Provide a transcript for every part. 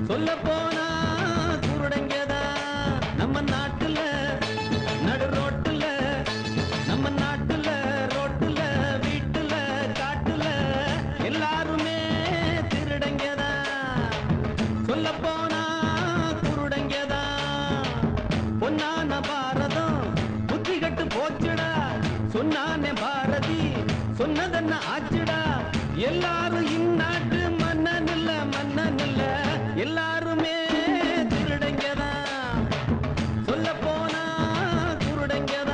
சொல்ல போனா குருடங்கதா நம்ம நாட்டுல நடு ரோட்டுல நம்ம நாட்டுல ரோட்டுல வீட்டுல காட்டுல எல்லாருமே திருடங்கதா சொல்ல போனா குருடங்கதா பொன்னான பாரதம் புத்தி கட்டு போச்சுடா சொன்னானே பாரதி சொன்னதென்ன ஆச்சுடா எல்லாரும் இந்நாட்டு மன்னன் இல்ல மன்னன் இல்ல எல்லாருமே திருடங்கதா சொல்ல போனா குருடங்கதா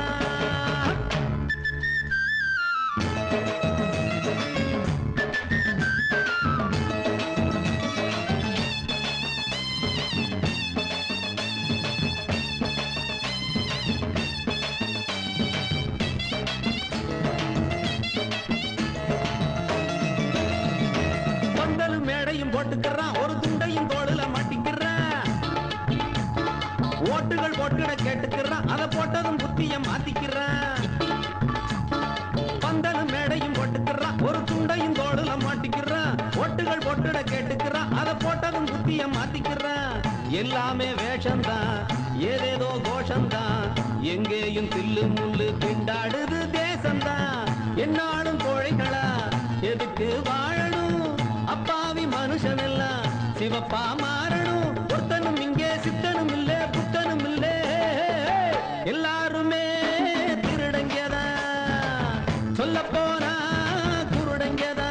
பந்தலும் மேடையும் போட்டுக்கிறான் ஒரு துண்டையும் தோளுல மாட்டிக்கிறான் ஓட்டுகள் போட்டுட கேட்டுக்கிறான் அதை போட்டதும் புத்திய மாத்திக்கிறான் பந்தலும் மேடையும் போட்டுக்கிறான் ஒரு துண்டையும் தோளுல மாட்டிக்கிறான் ஓட்டுகள் போட்டுட கேட்டுக்கிறான் அதை போட்டதும் புத்திய மாத்திக்கிறான் எல்லாமே வேஷம்தான் ஏதேதோ கோஷம்தான் எங்கேயும் தில்லு முள்ளு திண்டாடுது தேசம்தான் என்னாலும் கோழைகளா எதுக்கு வாழணும் அப்பாவி மனுஷன் எல்லாம் சிவப்பா மாறணும் ஒருத்தனும் இங்கே சித்தனும் இல்ல புத்தனும் இல்ல எல்லாருமே திருடங்கதா சொல்ல போனா குருடங்கதா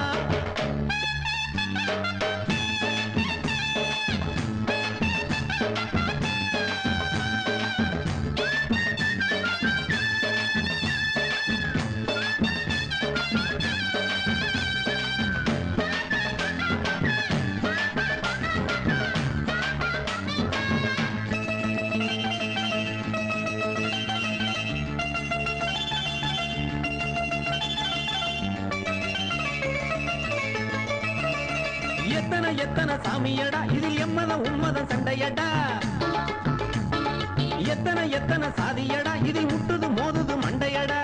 எத்தனை எத்தனை சாமியடா இதில் எம்மதம் உம்மதம் சண்டையடா எத்தனை எத்தனை சாதியடா இதில் முட்டுது மோதுது மண்டையடா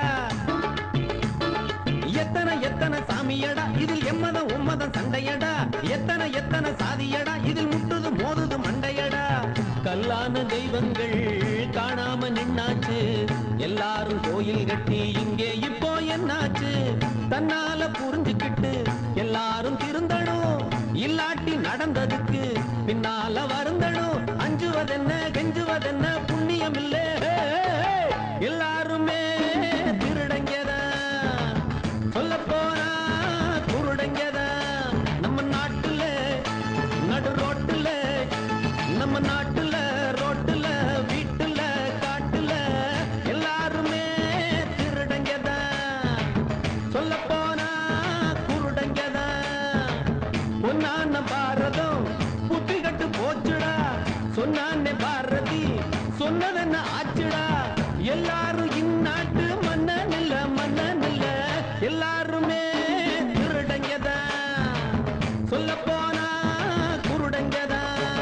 எத்தனை எத்தனை சாமியடா இதில் எம்மதம் உம்மதம் சண்டையடா எத்தனை எத்தனை சாதியடா இதில் முட்டுது மோதுது மண்டையடா கல்லான தெய்வங்கள் காணாம நின்னாச்சு எல்லாரும் கோயில் கட்டி இங்கே இப்போ என்னாச்சு தன்னால புரிஞ்சுக்கிட்டு எல்லாரும் திருந்தணும் இல்லாட்டி நடந்ததுக்கு பின்னால வருந்தணும் அஞ்சுவதென்ன கெஞ்சுவதென்ன புண்ணியம் இல்ல எல்லாருமே திருடங்கதா சொல்ல போனா குருடங்கதா நம்ம நாட்டுல நடு ரோட்டுல நம்ம நாட்டுல ரோட்டுல வீட்டுல காட்டுல எல்லாருமே திருடங்கதா சொல்ல போனா குருடங்கதா பொன்னான பாரதம் புத்தி கட்டு போச்சுடா சொன்னானே பாரதி சொன்னதென்ன ஆச்சுடா எல்லாரும் இந்நாட்டு மன்னன் இல்ல மன்னன் இல்ல எல்லாருமே திருடங்கதா சொல்ல போனா குருடங்கதா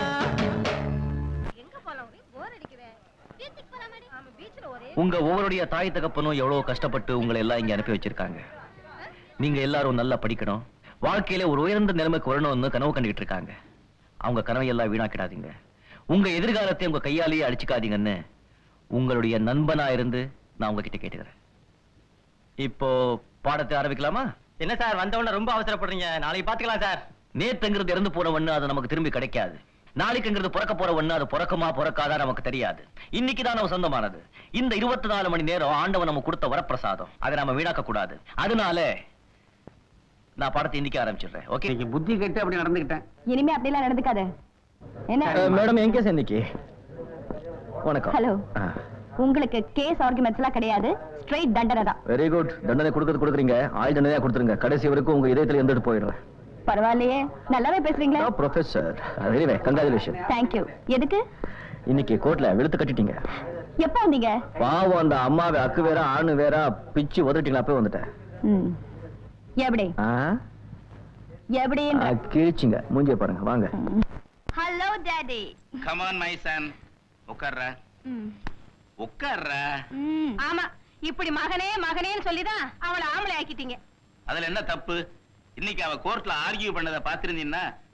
எங்க போலாம் ஒரே போர் அடிக்குதே பீச்சுக்கு போலாமாடி ஆமா பீச்ல ஒரே உங்க ஒவ்வொருடைய தாய் தகப்பனும் எவ்வளவு கஷ்டப்பட்டு உங்களை எல்லாம் இங்க அனுப்பி வச்சிருக்காங்க நீங்க எல்லாரும் நல்லா படிக்கணும் வாழ்க்கையில ஒரு உயர்ந்த நிலைமைக்கு வரணும்னு கனவு கண்டுகிட்டு இருக்காங்க அவங்க கனவை எல்லாம் வீணாக்கிடாதீங்க உங்க எதிர்காலத்தை உங்க கையாலேயே அடிச்சுக்காதீங்கன்னு உங்களுடைய நண்பனா இருந்து நான் உங்ககிட்ட கேட்டுக்கிறேன் இப்போ பாடத்தை ஆரம்பிக்கலாமா என்ன சார் வந்தவொடனே ரொம்ப அவசரப்படுறீங்க நாளைக்கு பாத்துக்கலாம் சார் நேத்துங்கிறது இறந்து போன ஒண்ணு அது நமக்கு திரும்பி கிடைக்காது நாளைக்குங்கிறது பிறக்க போற ஒண்ணு அது பிறக்குமா பிறக்காதா நமக்கு தெரியாது இன்னைக்கு தான் நம்ம சொந்தமானது இந்த இருபத்தி நாலு மணி நேரம் ஆண்டவன் நமக்கு கொடுத்த வரப்பிரசாதம் அதை நாம வீணாக்க கூடாது அதனால நான் பாடத்தை இன்னைக்கு ஆரம்பிச்சிடுறேன் ஓகே இன்னைக்கு புத்தி கெட்டு அப்படி நடந்துக்கிட்டேன் இனிமே அப்படிலாம் நடந்துக்காத என்ன மேடம் எங்க சார் இன்னைக்கு வணக்கம் ஹலோ உங்களுக்கு கேஸ் ஆர்குமெண்ட்ஸ் எல்லாம் கிடையாது ஸ்ட்ரெயிட் தண்டனை தான் வெரி குட் தண்டனை கொடுக்கறது கொடுக்குறீங்க ஆயுள் தண்டனையா கொடுத்துருங்க கடைசி வரைக்கும் உங்க இதயத்துல இருந்துட்டு போயிடுறேன் பரவாயில்லையே நல்லாவே பேசுறீங்களா ப்ரொஃபசர் எனிவே கங்க்ராச்சுலேஷன் தேங்க்யூ எதுக்கு இன்னைக்கு கோர்ட்ல வெளுத்து கட்டிட்டீங்க எப்போ வந்தீங்க பாவம் அந்த அம்மாவை அக்கு வேற ஆணு வேற பிச்சு உதட்டிங்களா போய் வந்துட்டேன் ம். எப்படி ஆ? எப்படி ஆ, கிழிச்சிங்க மூஞ்சிய பாருங்க வாங்க hello daddy come on my son உட்கார்ற உட்கார்ற ஆமா இப்படி மகனே மகனேன்னு சொல்லிதான் அவளை ஆம்பளை ஆக்கிட்டீங்க அதுல என்ன தப்பு இன்னைக்கு அவ கோர்ட்ல ஆர்கியூ பண்ணத பாத்திருந்தீன்னா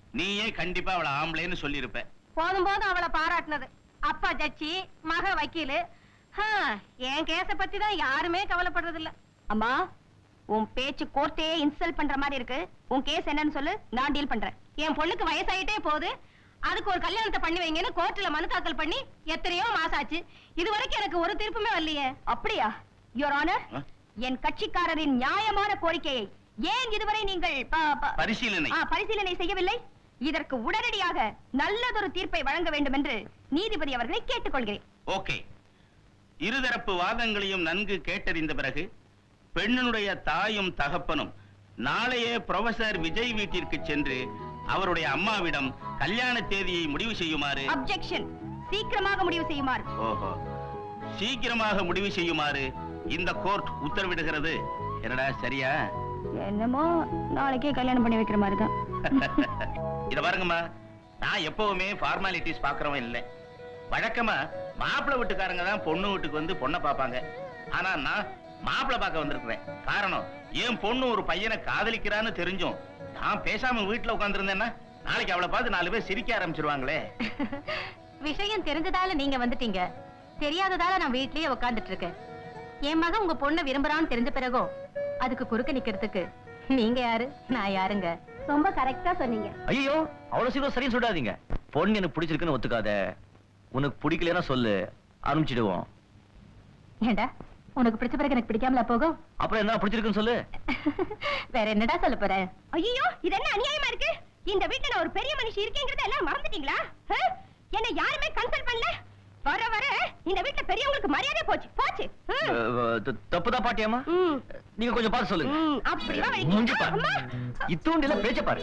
நீயே கண்டிப்பா அவளை ஆம்பளைன்னு சொல்லியிருப்ப போதும் போதும் அவளை பாராட்டினது அப்பா ஜட்ஜி மக வக்கீலு ஹம், என் கேஸ பத்தி தான் யாருமே கவலைப்படுறது இல்ல அம்மா உன் பேச்சு கோர்ட்டையே இன்சல்ட் பண்ற மாதிரி இருக்கு உன் கேஸ் என்னன்னு சொல்லு நான் டீல் பண்றேன் என் பொண்ணுக்கு வயசாயிட்டே போகுது அதுக்கு ஒரு கல்யாணத்தை பண்ணி வைங்கன்னு கோர்ட்டுல மனு தாக்கல் பண்ணி எத்தனையோ மாசம் ஆச்சு இது வரைக்கும் எனக்கு ஒரு தீர்ப்புமே வரலையே அப்படியா யுவர் ஆனர் ஆ? என் கட்சிக்காரரின் நியாயமான கோரிக்கையை ஏன் இதுவரை நீங்கள் ப- ப- பரிசீலனை ஆ, பரிசீலனை செய்யவில்லை இதற்கு உடனடியாக நல்லதொரு தீர்ப்பை வழங்க வேண்டும் என்று நீதிபதி அவர்களை கேட்டுக்கொள்கிறேன் ஓகே இருதரப்பு வாதங்களையும் நன்கு கேட்டறிந்த பிறகு பெண்ணினுடைய தாயும் தகப்பனும் நாளையே புரொஃபசர் விஜய் வீட்டிற்கு சென்று அவருடைய அம்மாவிடம் கல்யாண தேதியை முடிவு செய்யுமாறு அப்ஜெக்ஷன் சீக்கிரமாக முடிவு செய்யுமாறு ஓஹோ சீக்கிரமாக முடிவு செய்யுமாறு இந்த கோர்ட் உத்தரவிடுகிறது என்னடா சரியா என்னமோ நாளைக்கே கல்யாணம் பண்ணி வைக்கிற மாதிரி தான் இத பாருங்கம்மா நான் எப்பவுமே ஃபார்மாலிட்டிஸ் பாக்குறவன் இல்லை வழக்கமா மாப்பிள்ளை வீட்டுக்காரங்க தான் பொண்ணு வீட்டுக்கு வந்து பொண்ணை பார்ப்பாங்க ஆனா நான் மாப்பிள்ளை பார்க்க வந்திருக்கிறேன் காரணம் என் பொண்ணு ஒரு பையனை காதலிக்கிறான்னு தெரிஞ்சும் நான் பேசாம வீட்டுல உட்கார்ந்திருந்தேன்னா நாளைக்கு அவளை பார்த்து நாலு பேர் சிரிக்க ஆரம்பிச்சிருவாங்களே விஷயம் தெரிஞ்சதால நீங்க வந்துட்டீங்க தெரியாததால நான் வீட்லயே உட்கார்ந்துட்டு இருக்கேன் என் மகன் உங்க பொண்ணை விரும்புறான்னு தெரிஞ்ச பிறகும் அதுக்கு குறுக்க நிக்கிறதுக்கு நீங்க யாரு நான் யாருங்க ரொம்ப கரெக்டா சொன்னீங்க ஐயோ அவ்வளவு சீக்கிரம் சரின்னு சொல்லாதீங்க பொண்ணு எனக்கு பிடிச்சிருக்குன்னு ஒத்துக்காத உனக்கு பிடிக்கலன்னா சொல்லு ஆரம்பிச்சிடுவோம் ஏண்டா உனக்கு பிடிச்ச பிறகு எனக்கு பிடிக்காமல போகும் அப்புறம் என்ன பிடிச்சிருக்குன்னு சொல்லு வேற என்னடா சொல்ல போற ஐயோ இது என்ன அநியாயமா இருக்கு இந்த வீட்டுல நான் ஒரு பெரிய மனுஷி இருக்கேங்கிறத எல்லாம் மறந்துட்டீங்களா ஆ? என்ன யாருமே கன்சல்ட் பண்ணல வர வர இந்த வீட்டுல பெரியவங்களுக்கு மரியாதை போச்சு போச்சு ம். அஹ், த- தப்புதான் பாட்டியம்மா ம். நீங்க கொஞ்சம் பார்த்து சொல்லுங்க ம், அப்படிதான் வலிக்குது. மூஞ்சி பாரு அம்மா. இத்தூண்டில பேச்ச பாரு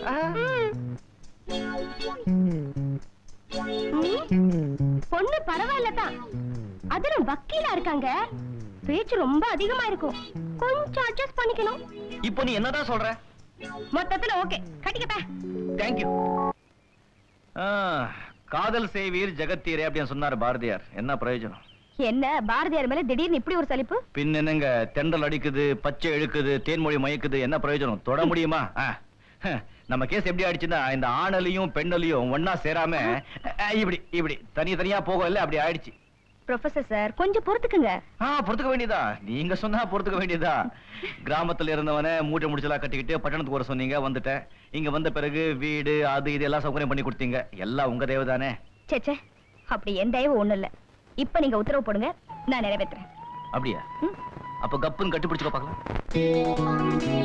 ம். பொண்ணு பரவாயில்ல தான் அதிலும் வக்கீலா இருக்காங்க பேச்சு ரொம்ப அதிகமா இருக்கும் கொஞ்சம் அட்ஜஸ்ட் பண்ணிக்கணும் இப்போ நீ என்னதான் சொல்ற மொத்தத்துல ஓகே கட்டிக்கப்பா தேங்க்யூ காதல் செய்வீர் ஜெகத்தீரே அப்படின்னு சொன்னாரு பாரதியார் என்ன பிரயோஜனம் என்ன பாரதியார் மேல திடீர்னு இப்படி ஒரு சலிப்பு பின் என்னங்க தெண்டல் அடிக்குது பச்சை இழுக்குது தேன்மொழி மயக்குது என்ன பிரயோஜனம் தொட முடியுமா ஆ, ஹ, நம்ம கேஸ் எப்படி ஆயிடுச்சுன்னா இந்த ஆணலையும் பெண்ணலையும் ஒன்னா சேராம அஹ், இப்படி இப்படி தனி தனியா போக இல்ல அப்படி ஆயிடுச்சு ப்ரொஃபசர் சார் கொஞ்சம் பொறுத்துக்குங்க ஆ பொறுத்துக்க வேண்டியதா நீங்க சொன்னா பொறுத்துக்க வேண்டியதா கிராமத்துல இருந்தவன மூட்டை முடிச்சலா கட்டிக்கிட்டு பட்டணத்துக்கு வர சொன்னீங்க வந்துட்டேன் இங்க வந்த பிறகு வீடு அது இது எல்லாம் சௌகரியம் பண்ணி கொடுத்தீங்க எல்லாம் உங்க தேவைதானே ச்சே ச்சே அப்படி என் தயவு ஒண்ணும் இல்ல இப்ப நீங்க உத்தரவு போடுங்க நான் நிறைவேத்துறேன் அப்படியா ம். அப்ப கப்புன்னு கட்டி பிடிச்சுக்கோ பார்க்கலாம்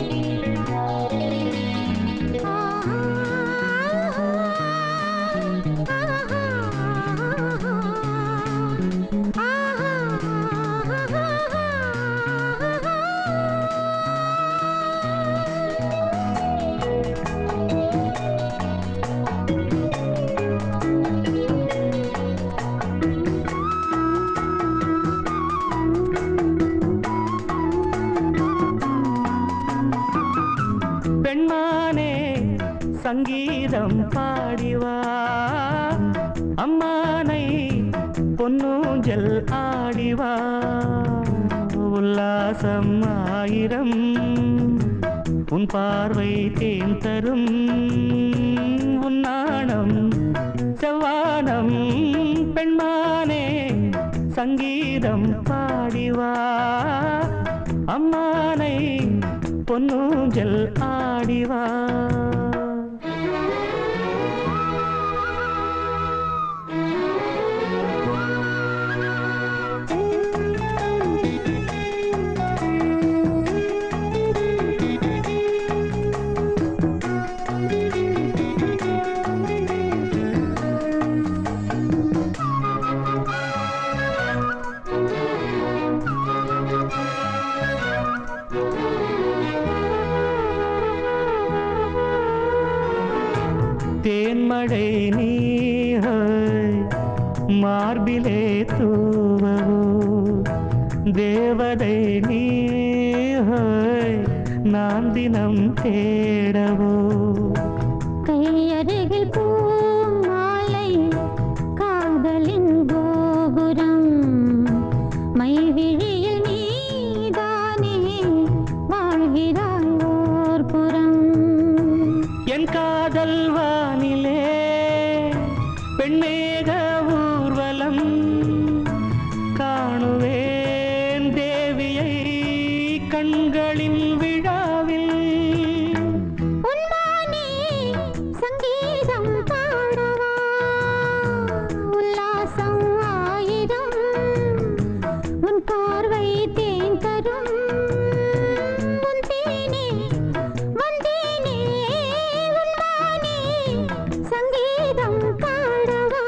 பெண்மானே சங்கீதம் பாடிவா அம்மானை பொன்னூஞ்சல் ஆடிவா உல்லாசம் ஆயிரம் உன் பார்வை தேன் தரும் உன்னாணம் செவ்வானம் பெண்மானே சங்கீதம் பாடிவா அம்மானை பொன்னூஞ்சல் ஆடிவா தேன்மழை நீஹாய் மார்பிலே தூவவோ தேவதை நீஹாய் நான் தினம் தேடவோ கையருகில் பூமாலை காதலின் கோபுரம் மைவிழியில் நீதானே வாழ்கிறாய் ஓர் புறம் என் காதல் வானில் பெண்மேக ஊர்வலம் காணுவேன் தேவியை கண்களின் விழாவில் உன்மானே சங்கீதம் பாடவா உல்லாசம் ஆயிரம் உன் பார்வை தேன் தரும் உன் தேனே வந்தேனே உன்மானே சங்கீதம் பாடவா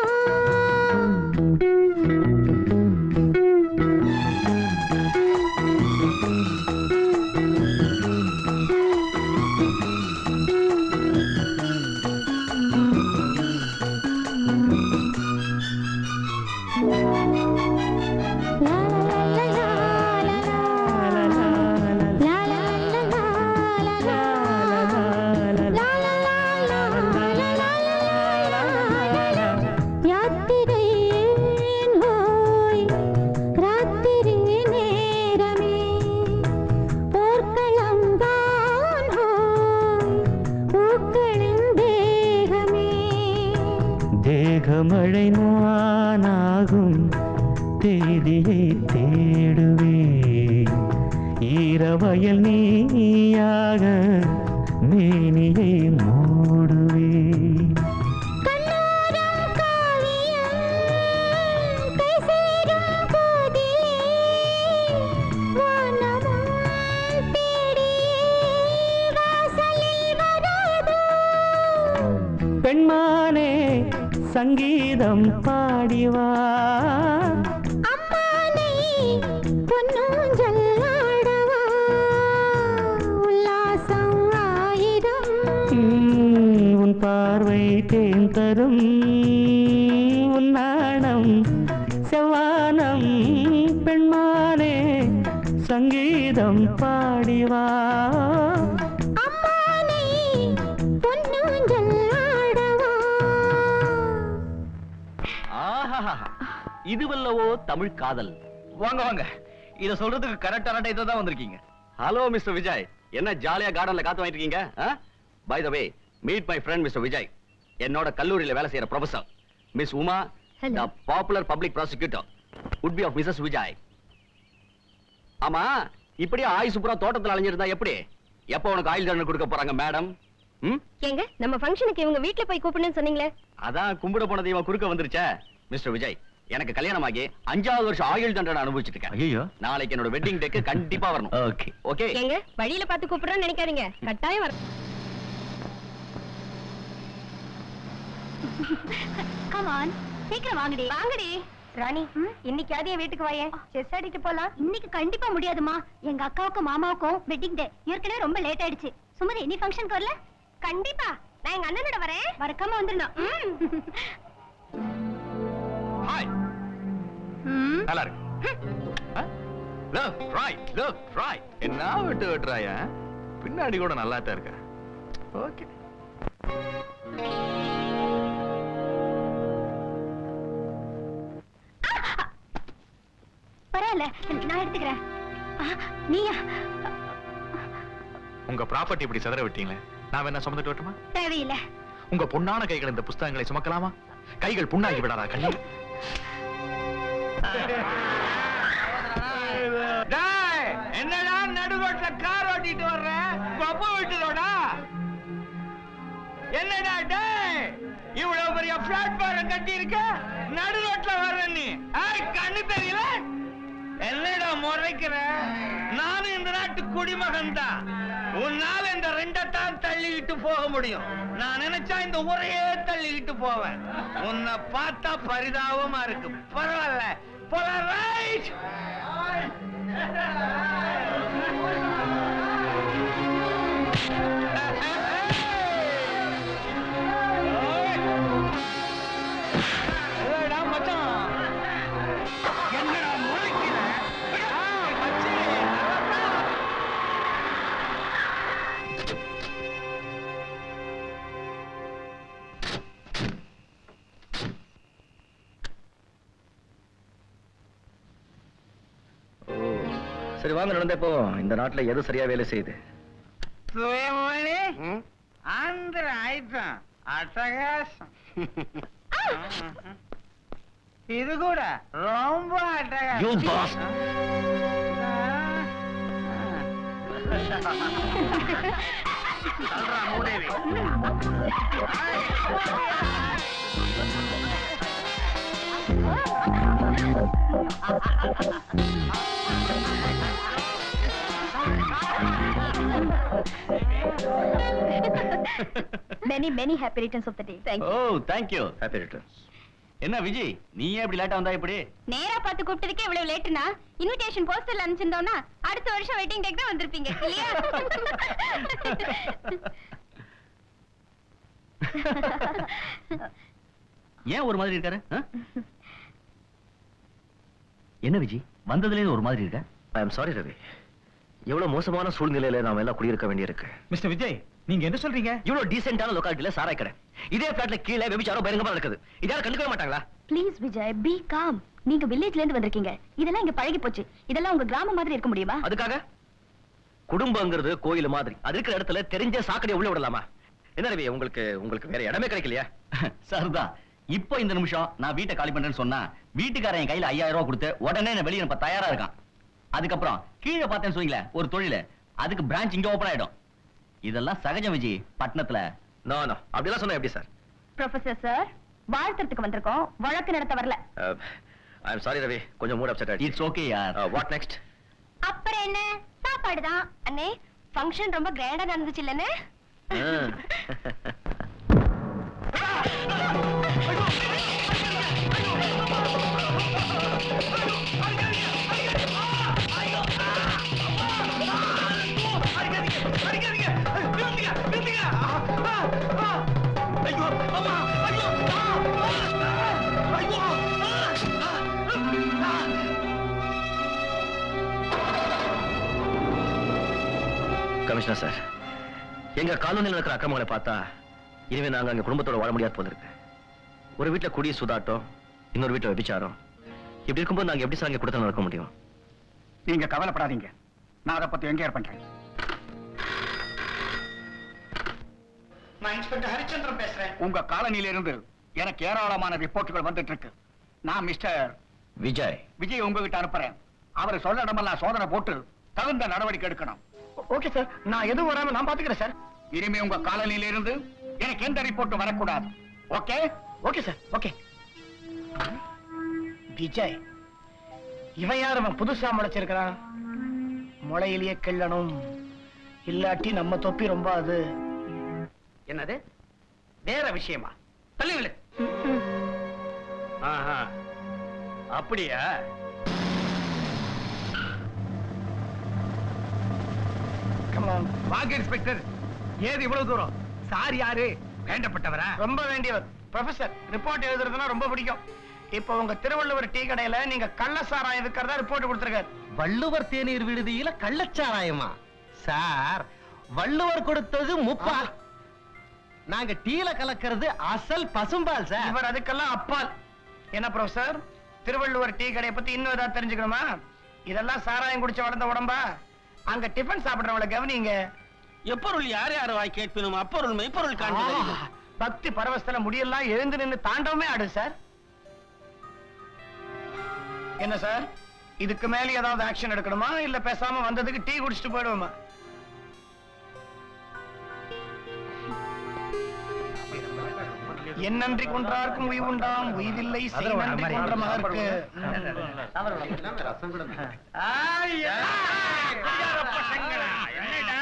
லா லா லா லா லா லா லா லா லா லா யாத்திரை ஏன் ஹோய் ராத்திரி நேரமே போர்க்களம் தான் ஹோய் பூக்களின் தேகமே தேகமழை நானாகும் தேதியை தேடுவே ஈரவயல் நீயாக மேனியை மூடுவே கண்ணோரம் காவியம் கை சேரும் போதிலே வானமும் தேடியே வாசலில் வராதோ பெண்மானே சங்கீதம் பாடிவா அம்மானை பொன்னூஞ்சல் ஆடவா உல்லாசம் ஆயிரம் உம், உன் பார்வை தேன் தரும் உன் நாணம் செவ்வானம் பெண்மானே சங்கீதம் பாடிவா அம்மானை பொன்னூஞ்சல் ஆடவா ஆஹா இதுவல்லவோ தமிழ் காதல் வாங்க வாங்க இத சொல்றதுக்கு கரெக்டான டைத்துல தான் வந்திருக்கீங்க ஹலோ மிஸ்டர் விஜய் என்ன ஜாலியா கார்டன்ல காத்து வாங்கிட்டு இருக்கீங்க by the way meet my friend Mr Vijay என்னோட கல்லூரியில வேலை செய்யற professor miss Uma Hello. The popular public prosecutor would be of Mrs Vijay ஆமா இப்படியே ஆயுசு பூரா தோட்டத்துல அலைஞ்சிருந்தா எப்படி எப்போ உனக்கு ஆயுள் தண்டனை கொடுக்க போறாங்க மேடம் ம் ஏங்க நம்ம ஃபங்க்ஷனுக்கு இவங்க வீட்ல போய் கூப்பிடணும்னு சொன்னீங்களே அதான் கும்பிட போன தெய்வம் குறுக்க வந்துருச்சே மிஸ்டர் விஜய் எனக்கு கல்யாணம் ஆகி அஞ்சாவது வருஷம் ஆயுள் தண்டனை அனுபவிச்சிட்டு இருக்கேன் ஐயோ நாளைக்கு என்னோட வெட்டிங் டேக்கு கண்டிப்பா வரணும் ஓகே ஓகே ஏங்க வழியில பார்த்து கூப்பிடுறேன்னு நினைக்காதீங்க கட்டாயம் வர கம் ஆன் சீக்கிரம் வாங்கடி வாங்கடி ராணி இன்னைக்கு என் வீட்டுக்கு வாயே செஸ் அடிக்க போலாம் இன்னைக்கு கண்டிப்பா முடியாதுமா எங்க அக்காவுக்கும் மாமாவுக்கும் வெட்டிங் டே ஏற்கனவே ரொம்ப லேட் ஆயிடுச்சு சுமதி நீ ஃபங்க்ஷனுக்கு வரல கண்டிப்பா நான் எங்க அண்ணனோட வரேன் மறக்காம வந்துடணும் ஹாய் ம். நல்லா இருக்கு லெஃப்ட் ரைட் லெஃப்ட் ரைட் என்ன விட்டு வெட்டுறாய பின்னாடி கூட நல்லா தான் இருக்க ஓகே பரவாயில்ல நான் எடுத்துக்கிறேன் ஆ, நீயா உங்க ப்ராப்பர்ட்டி இப்படி சிதற விட்டீங்களே நான் என்ன சுமந்துட்டு வரட்டுமா தேவையில்லை உங்க பொன்னான கைகள் இந்த புஸ்தகங்களை சுமக்கலாமா கைகள் புண்ணாகி விடாதா கண்ணி என்னடா நடுரோட்ல கார் ஓட்டிட்டு வர்ற கொப்ப விட்டுதோடா என்னடா டேய் இவ்வளவு பெரிய பிளாட்பாரம் கட்டி இருக்க நடுரோட்ல வர்ற நீ ஏய், கண்ணு தெரியல என்னடா முறைக்கிற நானும் இந்த நாட்டு குடிமகன் தான் உன்னால இந்த ரெண்டத்தான் தள்ளிக்கிட்டு போக முடியும் நான் நினைச்சா இந்த ஊரையே தள்ளிக்கிட்டு போவேன் உன்னை பார்த்தா பரிதாபமா இருக்கு பரவாயில்ல போல ரைட் ஏடா மச்சான் என்னடா முறைக்கிற ஆ, மச்சி, அதான். ஓ சரி வாங்க நடந்தே போ இந்த நாட்டுல எது சரியா வேலை செய்யுது சுயமணி ஆந்திர ஆயிட்டம் அட்டகாசம் இது கூட ரொம்ப You அட்டகாசம். boss. சொல்றா மூதேவி many many happy returns of the day thank oh thank you happy returns என்ன விஜய் நீ ஏன் இப்படி லேட்டா வந்தா இப்படி நேரா பார்த்து கூப்பிட்டதுக்கே இவ்வளவு லேட்டுனா இன்விடேஷன் போஸ்டர்ல அனுப்பிச்சிருந்தோம்னா அடுத்த வருஷம் வெட்டிங் டேக் தான் வந்திருப்பீங்க இல்லையா ஏன் ஒரு மாதிரி இருக்காரு ஆ? என்ன விஜய் வந்ததுல ஒரு மாதிரி இருக்க ஐ அம் சாரி ரவி எவ்வளவு மோசமான சூழ்நிலையில நாம எல்லாம் குடியிருக்க வேண்டியிருக்கு மிஸ்டர் விஜய் நீங்க என்ன சொல்றீங்க இவ்வளவு டீசென்டான லொக்காலிட்டில சாராய் கடை இதே பிளாட்ல கீழே வெபிச்சாரோ பயங்கரமா நடக்குது இதால கண்டுக்கவே மாட்டாங்களா ப்ளீஸ் விஜய் பி காம் நீங்க வில்லேஜ்ல இருந்து வந்திருக்கீங்க இதெல்லாம் இங்க பழகி போச்சு இதெல்லாம் உங்க கிராமம் மாதிரி இருக்க முடியுமா அதுக்காக குடும்பங்கிறது கோயில் மாதிரி அது இருக்கிற இடத்துல தெரிஞ்ச சாக்கடை உள்ள விடலாமா என்ன ரவி உங்களுக்கு உங்களுக்கு வேற இடமே கிடைக்கலையா சரிதான் இப்போ இந்த நிமிஷம் நான் வீட்டை காலி பண்றேன்னு சொன்னா வீட்டுக்காரன் என் கையில ஐயாயிரம் ரூபாய் கொடுத்து உடனே என்ன வெளியே அனுப்ப தயாரா இருக்கான் அதுக்கப்புறம் கீழே பார்த்தேன்னு சொல்லிங்களேன் ஒரு தொழில அதுக்கு பிரான்ச் இங்க ஓபன் ஆயிடும் இதெல்லாம் சகஜம் விஜய் பட்டணத்துல நோ நோ அப்படிலாம் சொன்னா எப்படி சார் ப்ரொஃபசர் சார் வாழ்த்துறதுக்கு வந்திருக்கோம் வழக்கு நடத்த வரல ஐ எம் சாரி ரவி கொஞ்சம் மூட் அப்செட் ஆயிடுச்சு இட்ஸ் ஓகே யார் வாட் நெக்ஸ்ட் அப்புறம் என்ன சாப்பாடு தான் அண்ணே ஃபங்க்ஷன் ரொம்ப கிராண்டா நடந்துச்சு இல்லன்னு கமிஷனர் சார் எங்க காலனியில் இருக்கிற அக்கிரமங்களை பார்த்தா இனிமே நாங்க அங்க குடும்பத்தோட வாழ முடியாது போல இருக்கு ஒரு வீட்டுல குடி சுதாட்டம் இன்னொரு வீட்டுல விபிச்சாரம் இப்படி இருக்கும்போது நாங்க எப்படி சார் அங்க கொடுத்தா நடக்க முடியும் நீங்க கவலைப்படாதீங்க நான் அதை பத்தி எங்கேயார் பண்றேன் நான் இன்ஸ்பெக்டர் ஹரிச்சந்திரன் பேசுறேன் உங்க காலனியில இருந்து எனக்கு ஏராளமான ரிப்போர்ட்டுகள் வந்துட்டு இருக்கு நான் மிஸ்டர் விஜய் விஜய் உங்ககிட்ட அனுப்புறேன் அவர் சொல்ற இடமெல்லாம் சோதனை போட்டு தகுந்த நடவடிக்கை எடுக்கணும் ஓகே சார் நான் எதுவும் வராம நான் பாத்துக்கிறேன் சார் இனிமே உங்க காலனியில இருந்து எனக்கு எந்த ரிப்போர்ட்டும் வரக்கூடாது okay okay sir okay Vijay இவன் யார் அவன் புதுசா முளைச்சிருக்கிறான் முளையிலேயே கிள்ளணும் இல்லாட்டி நம்ம தொப்பி ரொம்ப அது என்னது வேற விஷயமா தள்ளிவிடு ஆஹா அப்படியா வாங்க இன்ஸ்பெக்டர் ஏது இவ்வளவு தூரம் சார் யாரு வேண்டப்பட்டவரா ரொம்ப வேண்டியவர் ப்ரொஃபசர் ரிப்போர்ட் எழுதுறதுன்னா ரொம்ப பிடிக்கும் இப்போ உங்க திருவள்ளுவர் டீ கடையில நீங்க கள்ள சாராயம் விற்கிறதா ரிப்போர்ட் கொடுத்திருக்காரு வள்ளுவர் தேநீர் விடுதியில கள்ளச்சாராயமா சார் வள்ளுவர் கொடுத்தது முப்பால் நாங்க டீல கலக்கிறது அசல் பசும்பால் சார் இவர் அதுக்கெல்லாம் அப்பால் என்ன ப்ரொஃபசர் திருவள்ளுவர் டீ கடையை பத்தி இன்னும் ஏதாவது தெரிஞ்சுக்கணுமா இதெல்லாம் சாராயம் குடிச்ச வளர்ந்த உடம்பா அங்க டிஃபன் சாப்பிடுறவளை கவனிங்க எப்பொருள் யார் யார் வாய் கேட்பினும் அப்பொருள் மெய்ப்பொருள் ஆஹா, பக்தி பரவஸ்தல முடியெல்லாம் எழுந்து நின்னு தாண்டவமே ஆடு சார் என்ன சார் இதுக்கு மேல ஏதாவது ஆக்ஷன் எடுக்கணுமா இல்ல பேசாம வந்ததுக்கு டீ குடிச்சிட்டு போயிடுவோமா என் நன்றி கொன்றார்க்கும் உய்வு உண்டாம் உய்வில்லை செய் நன்றி கொன்ற மகற்கு ஆய்யா! என்னடா?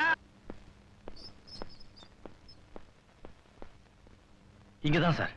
இங்கதான் சார்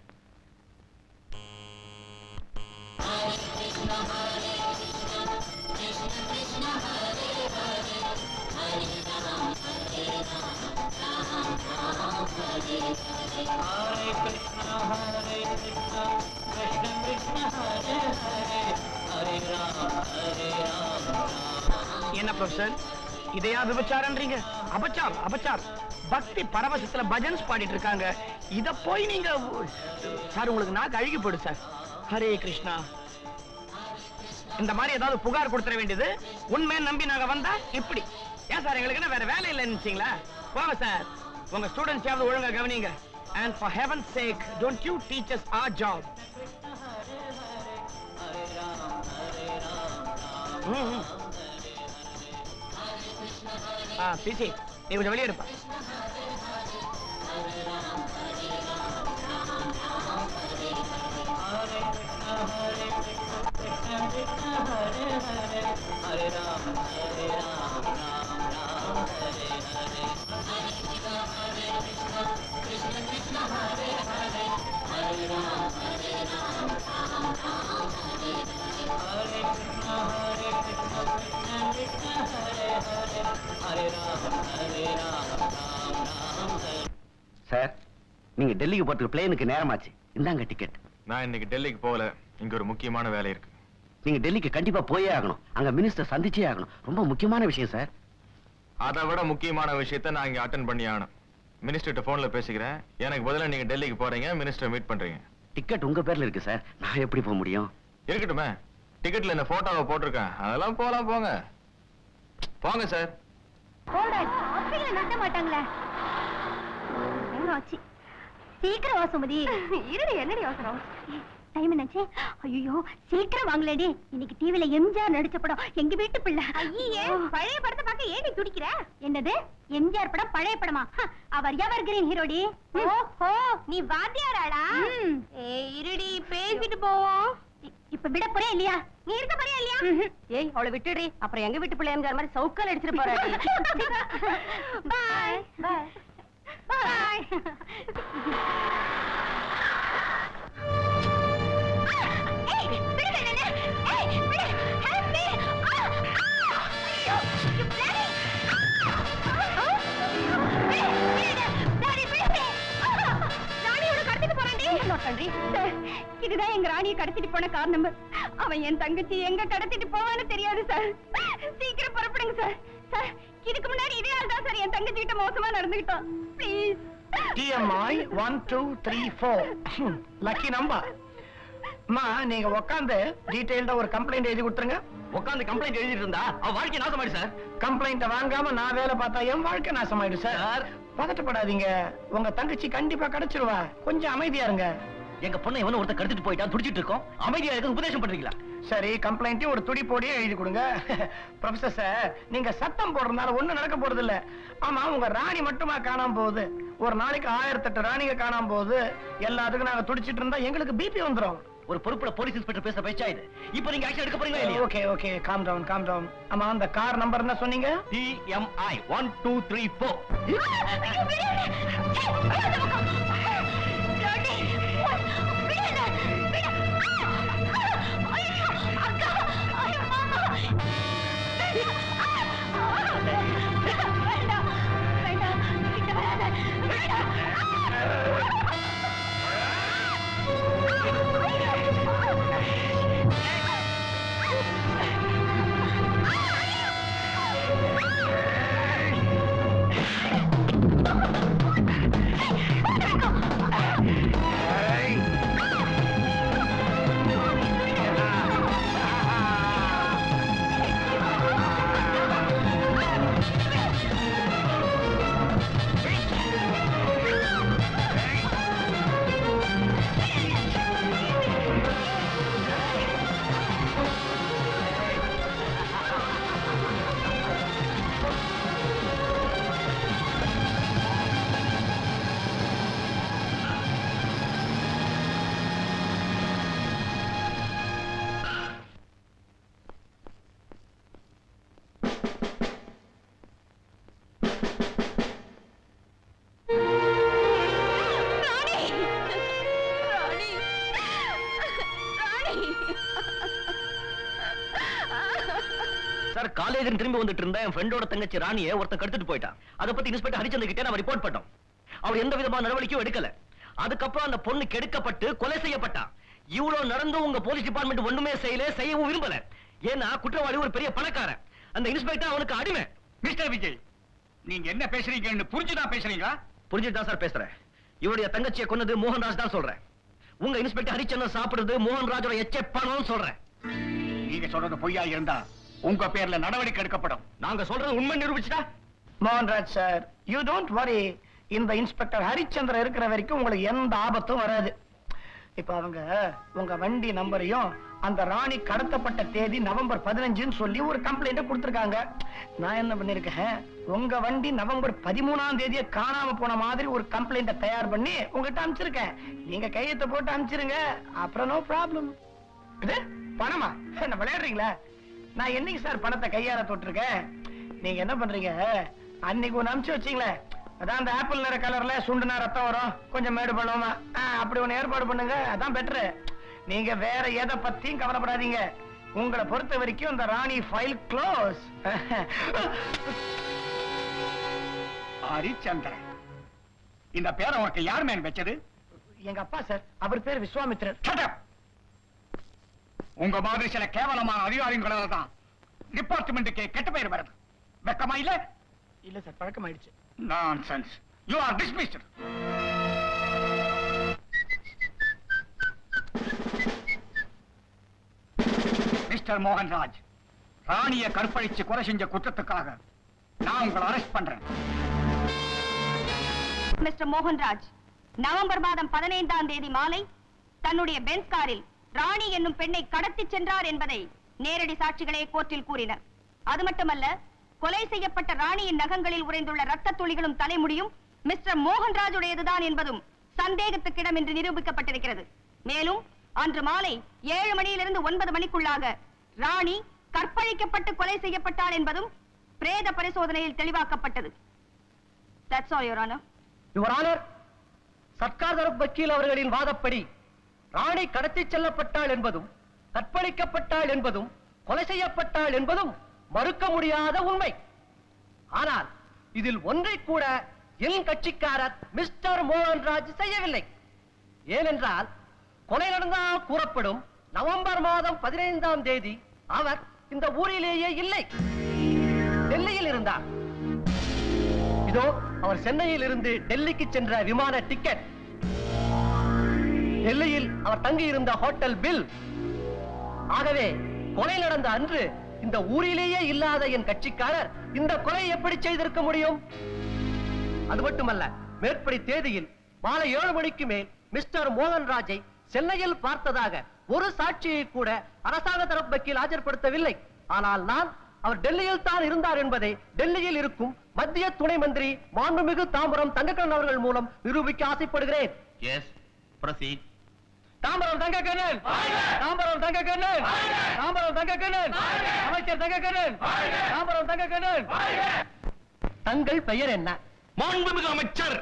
என்ன ப்ரொஃபசர் இதையா விபச்சாரன்றீங்க அபச்சார் அபச்சார் பக்தி பரவசத்துல பஜன்ஸ் பாடிட்டு இருக்காங்க இத போய் நீங்க சார் உங்களுக்கு நாக்கு அழுகி போடு சார் ஹரே கிருஷ்ணா இந்த மாதிரி ஏதாவது புகார் கொடுத்துட வேண்டியது உண்மை நம்பி நாங்க வந்தா இப்படி ஏன் சார் எங்களுக்கு என்ன வேற வேலை இல்லைன்னு நினைச்சீங்களா போங்க சார் உங்க ஸ்டூடெண்ட்ஸ் யாவது ஒழுங்கா கவனிங்க And for heaven's sake, don't you teach us our job. ம், ம். ஆ பிசி நீ கொஞ்சம் வெளியே இருப்பா சார் நீங்க டெல்லிக்கு போறதுக்கு பிளேனுக்கு நேரமாச்சு இந்தாங்க டிக்கெட் நான் இன்னைக்கு டெல்லிக்கு போகல இங்க ஒரு முக்கியமான வேலை இருக்கு நீங்க டெல்லிக்கு கண்டிப்பா போயே ஆகணும் அங்க மினிஸ்டர் சந்திச்சே ஆகணும் ரொம்ப முக்கியமான விஷயம் சார் அதை விட முக்கியமான விஷயத்த நான் இங்க அட்டன் பண்ணி ஆகணும் மினிஸ்டர்கிட்ட போன்ல பேசிக்கிறேன் எனக்கு பதிலா நீங்க டெல்லிக்கு போறீங்க மினிஸ்டர் மீட் பண்றீங்க டிக்கெட் உங்க பேர்ல இருக்கு சார் நான் எப்படி போக முடியும் இருக்கட்டுமே டிக்கெட்ல இந்த போட்டோவை போட்டிருக்கேன் அதெல்லாம் போலாம் போங்க போங்க சார் போடா அப்படியே நிறுத்த மாட்டாங்களே நேரம் ஆச்சு சீக்கிரம் வா சுமதி இருடி என்னடி அவசரம் டைம் என்னாச்சு ஐயோ சீக்கிரம் வாங்கலடி இன்னைக்கு டிவில எம்ஜிஆர் நடிச்ச படம் எங்க வீட்டு பிள்ளை ஐயே பழைய படத்தை பார்க்க ஏடி துடிக்கிற என்னது எம்ஜிஆர் படம் பழைய படமா ஹ, அவர் எவர் கிரீன் ஹீரோடி ஓஹோ நீ வாத்தியாராடா ஏய் இருடி பேசிட்டு போவோம் இப்ப விட போறே இல்லையா நீ இருக்க போறியா இல்லையா ஏய் அவளை விட்டுடுறி அப்புறம் எங்க வீட்டு பிள்ளை எம்ஜிஆர் மாதிரி சவுக்கால் அடிச்சிட்டு போறாடி பாய் பாய் பாய் ஏய் விடு என்ன ஏய் விடு ஹெல்ப் மீ ஆ ஐயோ யூ பிளடி ராணியோட கடத்திட்டு போறான்டி நோட் பண்றி சார் இதுதான் எங்க ராணியை கடத்திட்டு போன கார் நம்பர் அவன் என் தங்கச்சி எங்க கடத்திட்டு போவான்னு தெரியாது சார் சீக்கிரம் புறப்படுங்க சார் சார் இதுக்கு முன்னாடி இதே ஆள் தான் சார் என் தங்கச்சி கிட்ட மோசமா நடந்துகிட்டோம் please TMI one two three four lucky number அம்மா நீங்க உட்காந்து டீடைல்டா ஒரு கம்ப்ளைண்ட் எழுதி கொடுத்துருங்க உட்காந்து கம்ப்ளைண்ட் எழுதிட்டு இருந்தா அவ வாழ்க்கை நாசமாயிடு சார் கம்ப்ளைண்ட வாங்காம நான் வேலை பார்த்தா என் வாழ்க்கை நாசமாயிடும் சார் பதட்டப்படாதீங்க உங்க தங்கச்சி கண்டிப்பா கிடைச்சிருவா கொஞ்சம் அமைதியா இருங்க எங்க பொண்ணை எவனோ ஒருத்தர் கடத்திட்டு போயிட்டான் துடிச்சிட்டு இருக்கோம் அமைதியா இருக்க உபதேசம் பண்றீங்களா சரி கம்ப்ளைண்ட்டையும் ஒரு துடி போடியே எழுதி கொடுங்க ப்ரொஃபசர் சார் நீங்க சத்தம் போடுறதுனால ஒண்ணும் நடக்க போறது இல்ல ஆமா உங்க ராணி மட்டுமா காணாம போகுது ஒரு நாளைக்கு ஆயிரத்தெட்டு ராணிங்க காணாம போகுது எல்லாத்துக்கும் நாங்க துடிச்சிட்டு இருந்தா எங்களுக்கு பிபி வந்துரும் ஒரு பொறுப்புல போலீஸ் இன்ஸ்பெக்டர் பேச பேச்சா இது இப்போ நீங்க ஆக்ஷன் எடுக்க போறீங்களா இல்லையா okay okay calm down calm down ஆமா அந்த கார் நம்பர் என்ன சொன்னீங்க TMI one two three four sir college திரும்பி வந்துட்டு இருந்த என் ஃப்ரெண்டோட தங்கச்சி ராணியை ஒருத்தன் கடத்திட்டு போயிட்டான் அதை பத்தி இன்ஸ்பெக்டர் ஹரிச்சந்திர கிட்ட நம்ம ரிப்போர்ட் பண்ணோம் அவர் எந்த விதமான நடவடிக்கையும் எடுக்கல அதுக்கப்புறம் அந்த பொண்ணு கெடுக்கப்பட்டு கொலை செய்யப்பட்டா இவ்வளவு நடந்தும் உங்க போலீஸ் டிபார்ட்மெண்ட் ஒண்ணுமே செய்யல செய்யவும் விரும்பல ஏன்னா குற்றவாளி ஒரு பெரிய பணக்காரன் அந்த இன்ஸ்பெக்டர் அவனுக்கு அடிமை மிஸ்டர் விஜய் நீங்க என்ன பேசுறீங்கன்னு புரிஞ்சுதான் பேசுறீங்களா புரிஞ்சுட்டு தான் சார் பேசுறேன் இவருடைய தங்கச்சியை கொன்னது மோகன்ராஜ் தான் சொல்றேன் உங்க இன்ஸ்பெக்டர் ஹரிச்சந்திரன் சாப்பிடுறது மோகன்ராஜோட எச்ச பணம் சொல்றேன் நீங்க சொல்றது பொய்யா இருந்தா உங்க பேர்ல நடவடிக்கை எடுக்கப்படும் நாங்க சொல்றது உண்மை நிரூபிச்சுட்டா Mohanraj sir you don't worry இந்த இன்ஸ்பெக்டர் ஹரிச்சந்திரன் இருக்கிற வரைக்கும் உங்களுக்கு எந்த ஆபத்தும் வராது இப்ப அவங்க உங்க வண்டி நம்பரையும் அந்த ராணி கடத்தப்பட்ட தேதி நவம்பர் பதினஞ்சுன்னு சொல்லி ஒரு கம்ப்ளைண்ட் கொடுத்திருக்காங்க நான் என்ன பண்ணிருக்கேன் உங்க வண்டி நவம்பர் பதிமூணாம் தேதியை காணாம போன மாதிரி ஒரு கம்ப்ளைண்ட தயார் பண்ணி உங்ககிட்ட அனுப்பிச்சிருக்கேன் நீங்க கையெழுத்த போட்டு அனுப்பிச்சிருங்க அப்புறம் நோ ப்ராப்ளம் இது பணமா என்ன விளையாடுறீங்களா நான் என்னைக்கு சார் பணத்தை கையால தொட்டிருக்கேன் நீங்க என்ன பண்றீங்க அன்னைக்கு ஒண்ணு அனுப்பிச்சு வச்சீங்களே அதான் அந்த ஆப்பிள் நிற கலர்ல சுண்டுனா ரத்தம் வரும் கொஞ்சம் மேடு பண்ணுவோமா ஆ, அப்படி ஒண்ணு ஏற்பாடு பண்ணுங்க அதான் பெட்ரு நீங்க வேற எதை பத்தியும் கவலைப்படாதீங்க உங்களை பொறுத்த வரைக்கும் இந்த ராணி ஃபைல் க்ளோஸ் ஹரிச்சந்திரன் இந்த பேரை உனக்கு யார் மேன் வச்சது எங்க அப்பா சார் அவர் பேர் விஸ்வாமித்ரர் Shut up! உங்க மாதிரி சில கேவலமான அதிகாரிகளால தான் டிபார்ட்மெண்ட்டுக்கு கெட்ட பேர் வருது வெக்கமா இல்ல இல்ல சார் பழக்கமாயிடுச்சு nonsense you are dismissed Mr Mohanraj ராணிய கற்பழிச்சு கொலை செஞ்ச குற்றத்துக்காக நான் உங்களை அரெஸ்ட் பண்றேன் மிஸ்டர் மோகன்ராஜ் நவம்பர் மாதம் பதினைந்தாம் தேதி மாலை தன்னுடைய பென்ஸ் காரில் ராணி என்னும் பெண்ணை கடத்திச் சென்றார் என்பதை நேரடி சாட்சிகளே கோர்ட்டில் கூறினர் அது மட்டுமல்ல கொலை செய்யப்பட்ட ராணியின் நகங்களில் உறைந்துள்ள ரத்த துளிகளும் தலைமுடியும் மிஸ்டர் மோகன்ராஜுடையதுதான் என்பதும் சந்தேகத்துக்கிடம் என்று நிரூபிக்கப்பட்டிருக்கிறது மேலும் அன்று மாலை ஏழு மணியிலிருந்து ஒன்பது மணிக்குள்ளாக ராணி கற்பழிக்கப்பட்டு கொலை செய்யப்பட்டாள் என்பதும் பிரேத பரிசோதனையில் தெளிவாக்கப்பட்டது That's all, Your Honor. Your honour சர்க்கார் தரப்பு வக்கீல் அவர்களின் வாதப்படி ராணி கடத்திச் செல்லப்பட்டாள் என்பதும் கற்பழிக்கப்பட்டாள் என்பதும் கொலை செய்யப்பட்டாள் என்பதும் மறுக்க முடியாத உண்மை ஆனால் இதில் ஒன்றை கூட என் கட்சிக்காரர் மிஸ்டர் மோகன்ராஜ் செய்யவில்லை ஏனென்றால் கொலை நடந்தால் கூறப்படும் நவம்பர் மாதம் பதினைந்தாம் தேதி அவர் இந்த ஊரிலேயே இல்லை டெல்லியில் இருந்தார் இதோ அவர் சென்னையில் இருந்து டெல்லிக்கு சென்ற விமான டிக்கெட் டெல்லியில் அவர் தங்கியிருந்த ஹோட்டல் பில் ஆகவே கொலை நடந்த அன்று இந்த ஊரிலேயே இல்லாத என் கட்சிக்காரர் இந்த கொலை எப்படி செய்திருக்க முடியும் அது மட்டுமல்ல மேற்படி தேதியில் மாலை ஏழு மணிக்கு மேல் மிஸ்டர் மோகன்ராஜை சென்னையில் பார்த்ததாக ஒரு சாட்சியை கூட அரசாங்க தரப்பு வக்கீல் ஆஜர்படுத்தவில்லை ஆனால் நான் அவர் டெல்லியில் தான் இருந்தார் என்பதை டெல்லியில் இருக்கும் மத்திய துணை மந்திரி மாண்புமிகு தாம்பரம் தங்கக்கண்ணன் அவர்கள் மூலம் நிரூபிக்க ஆசைப்படுகிறேன் எஸ் ப்ரொசீட் தாம்பரம் தங்கக்கண்ணன் தாம்பரம் தங்கக்கண்ணன் தாம்பரம் தங்கக்கண்ணன் அமைச்சர் தங்கக்கண்ணன் தாம்பரம் தங்கக்கண்ணன் தங்கள் பெயர் என்ன மாண்புமிகு அமைச்சர்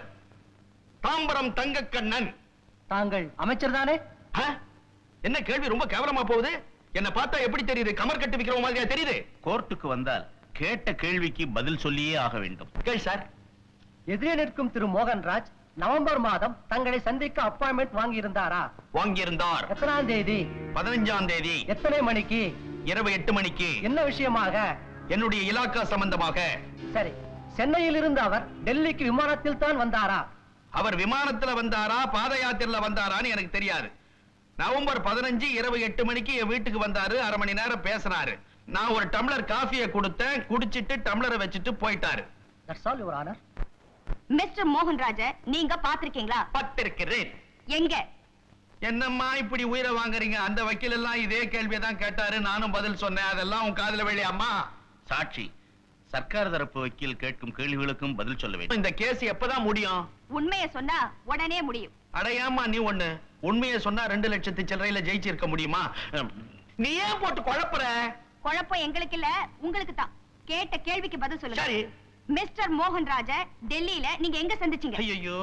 தாம்பரம் தங்கக்கண்ணன் தாங்கள் அமைச்சர் தானே ஆ? என்ன கேள்வி ரொம்ப கேவலமா போகுது என்ன பார்த்தா எப்படி தெரியுது கமர் கட்டு விக்கிற மாதிரியா தெரியுது கோர்ட்டுக்கு வந்தால் கேட்ட கேள்விக்கு பதில் சொல்லியே ஆக வேண்டும் கேள் சார் எதிரே நிற்கும் திரு மோகன்ராஜ் நவம்பர் மாதம் தங்களை சந்திக்க அப்பாயின்மெண்ட் வாங்கி இருந்தாரா வாங்கியிருந்தார் எத்தனாம் தேதி பதினஞ்சாம் தேதி எத்தனை மணிக்கு இரவு எட்டு மணிக்கு என்ன விஷயமாக என்னுடைய இலாக்கா சம்பந்தமாக சரி சென்னையில் இருந்து அவர் டெல்லிக்கு விமானத்தில் தான் வந்தாரா அவர் விமானத்துல வந்தாரா பாத யாத்திரையில வந்தாரான்னு எனக்கு தெரியாது நவம்பர் பதினஞ்சு இரவு எட்டு மணிக்கு என் வீட்டுக்கு வந்தாரு அரை மணி நேரம் பேசினாரு நான் ஒரு டம்ளர் காஃபியை கொடுத்தேன் குடிச்சிட்டு டம்ளரை வச்சுட்டு போயிட்டாரு that's all your honour Mr மோகன்ராஜ நீங்க பாத்திருக்கீங்களா பத்திருக்கிறேன் எங்க என்னம்மா இப்படி உயிரை வாங்குறீங்க அந்த வக்கீல் எல்லாம் இதே கேள்வியை தான் கேட்டாரு நானும் பதில் சொன்னேன் அதெல்லாம் உன் காதுல வெளியே அம்மா சாட்சி சர்க்கார் தரப்பு வக்கீல் கேட்கும் கேள்விகளுக்கும் பதில் சொல்ல வேண்டும் இந்த கேஸ் எப்பதான் முடியும் உண்மையை சொன்னா உடனே முடியும் அடையாமா நீ ஒண்ணு உண்மையை சொன்னா ரெண்டு லட்சத்து சில்லறையில ஜெயிச்சிருக்க முடியுமா அஹ், நீ ஏன் போட்டு குழப்புற குழப்பம் எங்களுக்கு இல்ல உங்களுக்கு தான் கேட்ட கேள்விக்கு பதில் சொல்லுங்க சரி. மிஸ்டர் மோகன்ராஜ டெல்லியில நீங்க எங்க சந்திச்சீங்க ஐயோ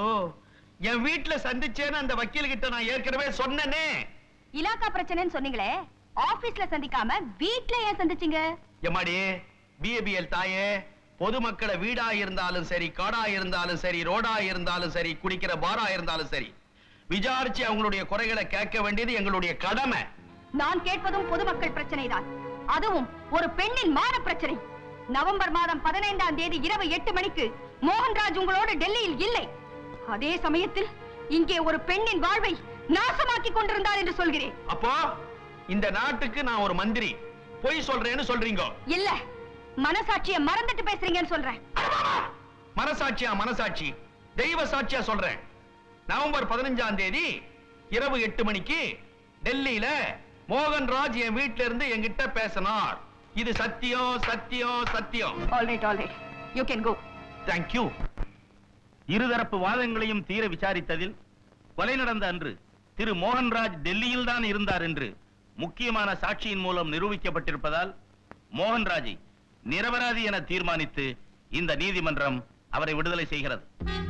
என் வீட்டுல சந்திச்சேன்னு அந்த வக்கீல் கிட்ட நான் ஏற்கனவே சொன்னனே இலாக்கா பிரச்சனைன்னு சொன்னீங்களே ஆபீஸ்ல சந்திக்காம வீட்ல ஏன் சந்திச்சீங்க எம்மாடி பிஏபிஎல் தாயே பொதுமக்களை வீடா இருந்தாலும் சரி காடா இருந்தாலும் சரி ரோடா இருந்தாலும் சரி குடிக்கிற பாரா இருந்தாலும் சரி விசாரிச்சு அவங்களுடைய குறைகளை கேட்க வேண்டியது எங்களுடைய கடமை நான் கேட்பதும் பொதுமக்கள் பிரச்சனைதான் அதுவும் ஒரு பெண்ணின் மான பிரச்சனை நவம்பர் மாதம் பதினைந்தாம் தேதி இரவு எட்டு மணிக்கு மோகன்ராஜ் உங்களோடு டெல்லியில் இல்லை அதே சமயத்தில் இங்கே ஒரு பெண்ணின் வாழ்வை நாசமாக்கி கொண்டிருந்தார் என்று சொல்கிறேன் அப்போ இந்த நாட்டுக்கு நான் ஒரு மந்திரி பொய் சொல்றேன்னு சொல்றீங்க இல்ல மனசாட்சிய மறந்துட்டு பேசுறீங்கன்னு சொல்றேன் மனசாட்சியா மனசாட்சி தெய்வ சாட்சியா சொல்றேன் நவம்பர் பதினஞ்சாம் தேதி இரவு எட்டு மணிக்கு டெல்லியில மோகன்ராஜ் என் வீட்ல இருந்து என்கிட்ட பேசினார் இது சத்தியம் சத்தியம் சத்தியம் all right all right you can go thank you இருதரப்பு வாதங்களையும் தீர விசாரித்ததில் கொலை நடந்த அன்று திரு மோகன்ராஜ் டெல்லியில் தான் இருந்தார் என்று முக்கியமான சாட்சியின் மூலம் நிரூபிக்கப்பட்டிருப்பதால் மோகன்ராஜை நிரபராதி என தீர்மானித்து இந்த நீதிமன்றம் அவரை விடுதலை செய்கிறது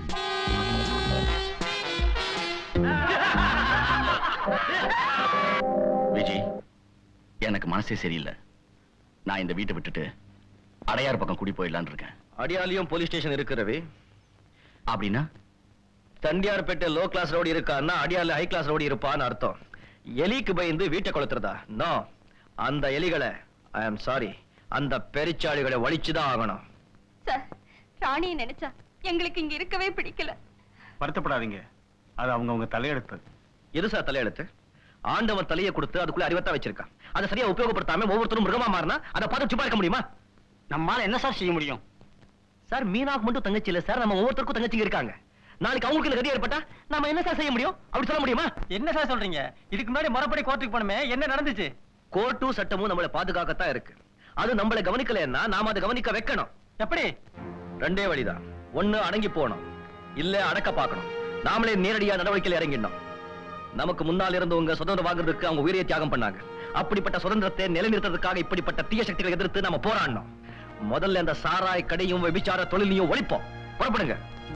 விஜய் எனக்கு மனசே சரியில்லை நான் இந்த வீட்டை விட்டுட்டு அடையார் பக்கம் குடி போயிடலான்னு இருக்கேன் அடியாலையும் போலீஸ் ஸ்டேஷன் இருக்கு ரவி அப்படின்னா தண்டியார்பேட்டை லோ கிளாஸ் ரோடு இருக்கான்னா அடியால ஹை கிளாஸ் ரோடு இருப்பான்னு அர்த்தம் எலிக்கு பயந்து வீட்டை கொளுத்துறதா நோ அந்த எலிகளை ஐ அம் சாரி அந்த பெருச்சாளிகளை வலிச்சுதான் ஆகணும் சார் ராணியை நினைச்சா எங்களுக்கு இங்க இருக்கவே பிடிக்கல வருத்தப்படாதீங்க அது அவங்க உங்க தலையெடுத்து எது சார் தலையெழுத்து ஆண்டவன் தலையை கொடுத்து அதுக்குள்ள அறிவத்தா வச்சிருக்கான் அதை சரியா உபயோகப்படுத்தாம ஒவ்வொருத்தரும் மிருகமா மாறினா அதை பார்த்து சும்மா இருக்க முடியுமா நம்மால என்ன சார் செய்ய முடியும் சார் மீனாக்கு மட்டும் தங்கச்சி இல்ல சார் நம்ம ஒவ்வொருத்தருக்கும் தங்கச்சிங்க இருக்காங்க நாளைக்கு அவங்களுக்கு கதி ஏற்பட்டா நாம என்ன சார் செய்ய முடியும் அப்படி சொல்ல முடியுமா என்ன சார் சொல்றீங்க இதுக்கு முன்னாடி முறைப்படி கோர்ட்டுக்கு போனமே என்ன நடந்துச்சு கோர்ட்டும் சட்டமும் நம்மளை பாதுகாக்கத்தான் இருக்கு அது நம்மளை கவனிக்கலைன்னா நாம அதை கவனிக்க வைக்கணும் எப்படி ரெண்டே வழிதான் ஒண்ணு அடங்கி போகணும் இல்ல அடக்க பார்க்கணும் நாமளே நேரடியா நடவடிக்கையில் இறங்கிடணும் நமக்கு முன்னால் இருந்தவங்க சுதந்திரம் வாங்குறதுக்கு அவங்க உயிரை தியாகம் பண்ணாங்க அப்படிப்பட்ட சுதந்திரத்தை நிலைநிறுத்துறதுக்காக இப்படிப்பட்ட தீய சக்திகளை எதிர்த்து நாம போராடணும் முதல்ல இந்த சாராய் கடையும் விபிச்சார தொழிலையும் ஒழிப்போம் புறப்படுங்க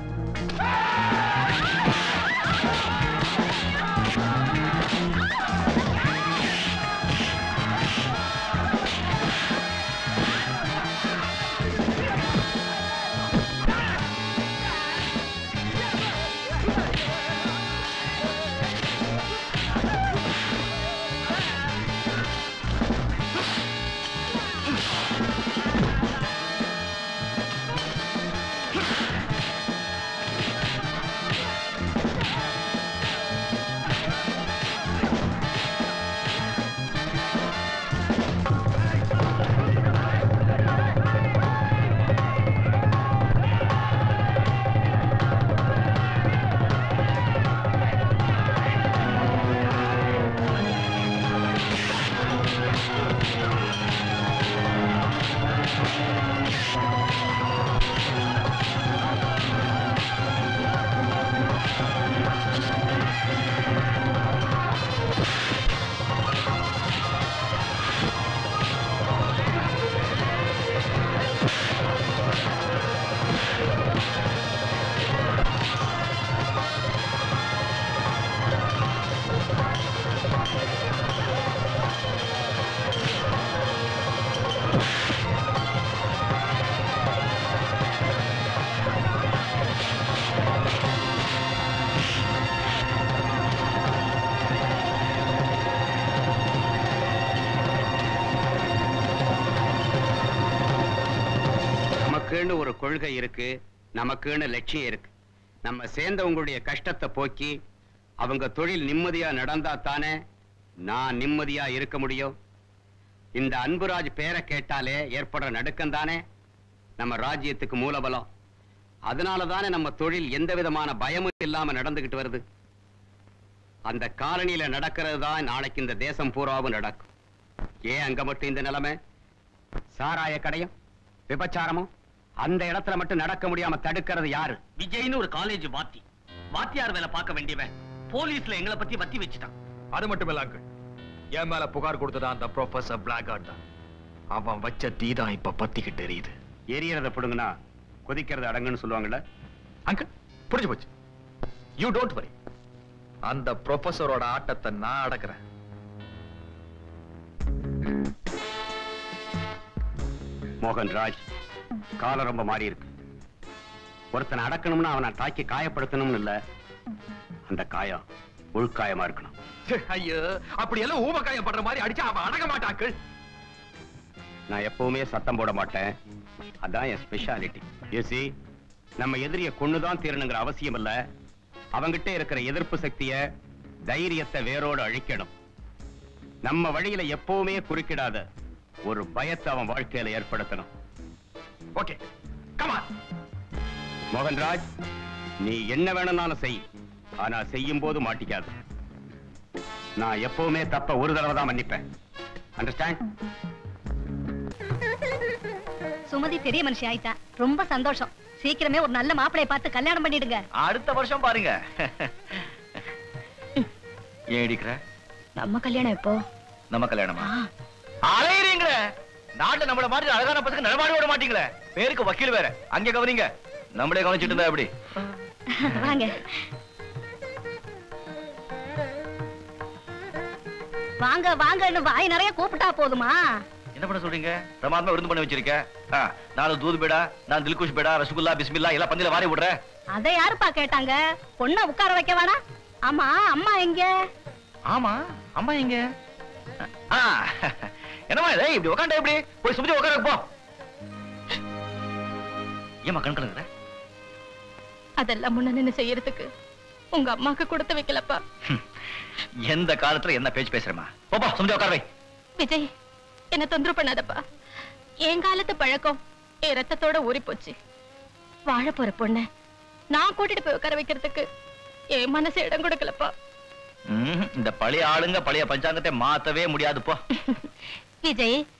நமக்குன்னு ஒரு கொள்கை இருக்கு நமக்குன்னு லட்சியம் இருக்கு நம்ம சேர்ந்தவங்களுடைய கஷ்டத்தை போக்கி அவங்க தொழில் நிம்மதியா நடந்தா தானே நான் நிம்மதியா இருக்க முடியும் இந்த அன்புராஜ் பேரை கேட்டாலே ஏற்படுற நடுக்கம் தானே நம்ம ராஜ்யத்துக்கு மூலபலம் அதனால தானே நம்ம தொழில் எந்த விதமான பயமும் இல்லாம நடந்துகிட்டு வருது அந்த காலனியில நடக்கிறது தான் நாளைக்கு இந்த தேசம் பூராவும் நடக்கும் ஏன் அங்க மட்டும் இந்த நிலைமை சாராய கடையும் விபச்சாரமும் அந்த இடத்துல மட்டும் நடக்க முடியாம தடுக்கிறது யாரு விஜய்னு ஒரு காலேஜ் வாத்தி வாத்தியார் வேலை பார்க்க வேண்டியவன் போலீஸ்ல எங்களை பத்தி வத்தி வச்சுட்டான் அது மட்டும் இல்ல அங்கிள் என் மேல புகார் கொடுத்ததா அந்த ப்ரொஃபசர் பிளாக் தான் அவன் வச்ச தீ தான் இப்ப பத்திக்கிட்டு எரியுது எரியறத பிடுங்கனா கொதிக்கிறது அடங்குன்னு சொல்லுவாங்கல்ல அங்கிள் புரிஞ்சு போச்சு யூ டோன்ட் வரி அந்த ப்ரொஃபசரோட ஆட்டத்தை நான் அடக்குறேன் மோகன்ராஜ் காலம் ரொம்ப மாறி இருக்கு ஒருத்தனை அடக்கணும்னா அவனை தாக்கி காயப்படுத்தணும்னு இல்ல அந்த காயம் உள்காயமா இருக்கணும் ஐயோ அப்படி எல்லாம் ஊமக்காயம் படுற மாதிரி அடிச்சா அவன் அடங்க மாட்டாக்கள் நான் எப்பவுமே சத்தம் போட மாட்டேன் அதான் என் ஸ்பெஷாலிட்டி யூசி நம்ம எதிரிய கொன்னுதான் தீரணுங்கிற அவசியம் இல்ல அவங்கிட்ட இருக்கிற எதிர்ப்பு சக்திய தைரியத்தை வேரோடு அழிக்கணும் நம்ம வழியில எப்பவுமே குறுக்கிடாத ஒரு பயத்தை அவன் வாழ்க்கையில ஏற்படுத்தணும் ஓகே கமான் மோகன்ராஜ் நீ என்ன வேணும்னாலும் செய் ஆனா செய்யும் போது மாட்டிக்காது நான் எப்பவுமே தப்ப ஒரு தடவை தான் மன்னிப்பேன் அண்டர்ஸ்டாண்ட் சுமதி பெரிய மனுஷி ஆயிட்டா ரொம்ப சந்தோஷம் சீக்கிரமே ஒரு நல்ல மாப்பிளைய பார்த்து கல்யாணம் பண்ணிடுங்க அடுத்த வருஷம் பாருங்க ஏன் இடிக்கிற நம்ம கல்யாணம் எப்போ நம்ம கல்யாணமா அலையறீங்கள நாட்டுல நம்மள மாதிரி அழகான பசங்க நடமாடி விட மாட்டீங்களே பேருக்கு வக்கீல் வேற அங்க கவனிங்க நம்மளே கவனிச்சிட்டு இருந்தா எப்படி வாங்க வாங்க வாங்கன்னு வாய் நிறைய கூப்பிட்டா போதுமா என்ன பண்ண சொல்றீங்க பிரமாதமா விருந்து பண்ணி வச்சிருக்க ஆ, நாலு தூது பேடா நான் தில்குஷ் பேடா ரசகுல்லா பிஸ்மில்லா எல்லாம் பந்தில வாரி விடுறேன் அத யாருப்பா கேட்டாங்க பொண்ண உட்கார வைக்க வேணா ஆமா அம்மா எங்க ஆமா அம்மா எங்க ஆ, என்னம்மா இது இப்படி உட்காண்டா எப்படி போய் சுமதி உட்கார போ ஏமா கண் கலங்குற அதெல்லாம் முன்ன நின்னு செய்யறதுக்கு உங்க அம்மாக்கு கொடுத்து வைக்கலப்பா எந்த காலத்துல என்ன பேச்சு பேசுறமா போப்பா சுமதி உட்கார வை விஜய் என்ன தொந்தரவு பண்ணாதப்பா என் காலத்து பழக்கம் என் ரத்தத்தோட ஊறி போச்சு வாழ போற பொண்ண நான் கூட்டிட்டு போய் உட்கார வைக்கிறதுக்கு என் மனசு இடம் கொடுக்கலப்பா ம்ஹும். இந்த பழைய ஆளுங்க பழைய பஞ்சாங்கத்தை மாத்தவே முடியாது போ விஜய்